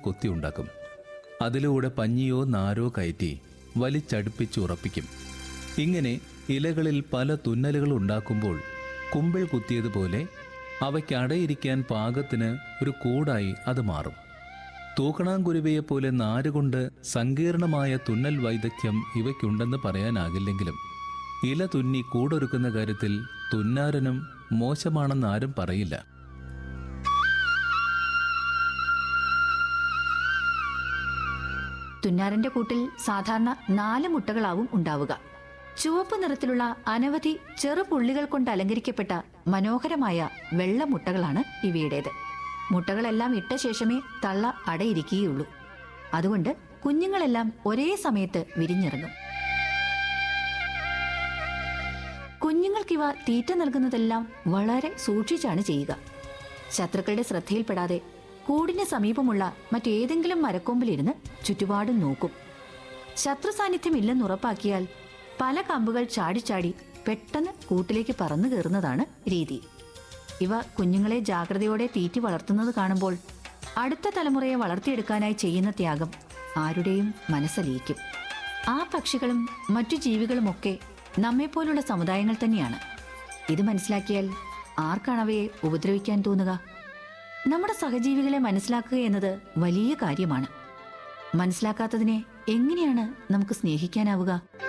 കൊത്തിയുണ്ടാക്കും അതിലൂടെ പഞ്ഞിയോ നാരോ കയറ്റി വലിച്ചടുപ്പിച്ച് ഉറപ്പിക്കും ഇങ്ങനെ ഇലകളിൽ പല തുന്നലുകൾ ഉണ്ടാക്കുമ്പോൾ കുമ്പിൾ കുത്തിയതുപോലെ അവയ്ക്ക് അടയിരിക്കാൻ പാകത്തിന് ഒരു കൂടായി അത് മാറും തൂക്കണാങ്കുരുവയെപ്പോലെ നാരുകൊണ്ട് സങ്കീർണമായ തുന്നൽ വൈദഗ്ധ്യം ഇവയ്ക്കുണ്ടെന്ന് പറയാനാകില്ലെങ്കിലും ഇല തുന്നി കൂടൊരുക്കുന്ന കാര്യത്തിൽ തുന്നാരനും മോശമാണെന്ന് ആരും പറയില്ല തുന്നാരന്റെ കൂട്ടിൽ സാധാരണ നാല് മുട്ടകളാവും ഉണ്ടാവുക ചുവപ്പ് നിറത്തിലുള്ള അനവധി ചെറുപുള്ളികൾ കൊണ്ട് അലങ്കരിക്കപ്പെട്ട മനോഹരമായ വെള്ള മുട്ടകളാണ് ഇവയുടേത് മുട്ടകളെല്ലാം ഇട്ട ശേഷമേ തള്ള അടയിരിക്കുകയുള്ളൂ അതുകൊണ്ട് കുഞ്ഞുങ്ങളെല്ലാം ഒരേ സമയത്ത് വിരിഞ്ഞിറങ്ങും കുഞ്ഞുങ്ങൾക്കിവ തീറ്റ നൽകുന്നതെല്ലാം വളരെ സൂക്ഷിച്ചാണ് ചെയ്യുക ശത്രുക്കളുടെ ശ്രദ്ധയിൽപ്പെടാതെ കൂടിന് സമീപമുള്ള മറ്റേതെങ്കിലും മരക്കൊമ്പിലിരുന്ന് ചുറ്റുപാടും നോക്കും ശത്രു സാന്നിധ്യം ഇല്ലെന്ന് ഉറപ്പാക്കിയാൽ പല കമ്പുകൾ ചാടിച്ചാടി പെട്ടെന്ന് കൂട്ടിലേക്ക് പറന്നു കയറുന്നതാണ് രീതി ഇവ കുഞ്ഞുങ്ങളെ ജാഗ്രതയോടെ തീറ്റി വളർത്തുന്നത് കാണുമ്പോൾ അടുത്ത തലമുറയെ വളർത്തിയെടുക്കാനായി ചെയ്യുന്ന ത്യാഗം ആരുടെയും മനസ്സലിയിക്കും ആ പക്ഷികളും മറ്റു ജീവികളുമൊക്കെ നമ്മെപ്പോലുള്ള സമുദായങ്ങൾ തന്നെയാണ് ഇത് മനസ്സിലാക്കിയാൽ ആർക്കാണ് അവയെ ഉപദ്രവിക്കാൻ തോന്നുക നമ്മുടെ സഹജീവികളെ മനസ്സിലാക്കുക എന്നത് വലിയ കാര്യമാണ് മനസ്സിലാക്കാത്തതിനെ എങ്ങനെയാണ് നമുക്ക് സ്നേഹിക്കാനാവുക